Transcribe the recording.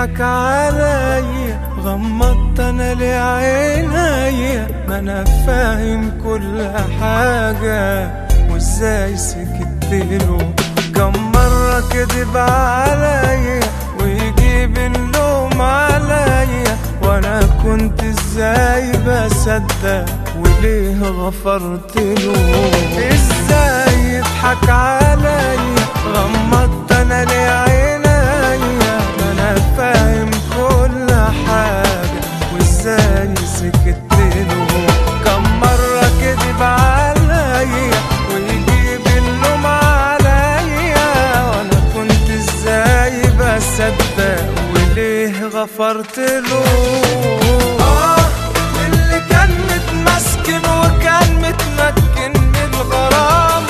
يضحك عليا غمضت انا لعينيا ما انا فاهم كل حاجة وازاي سكت له كم مرة كذب عليا ويجيب اللوم عليا وانا كنت ازاي بصدق وليه غفرت له ازاي يضحك عليا غمضت انا لعينيا ما انا فاهم كل حاجة وازاي سكت له كم مرة كذب عليا ويجيب اللوم عليا وانا كنت ازاي بصدق وليه غفرت له آه اللي كان متمسكن وكان متمكن من الغرام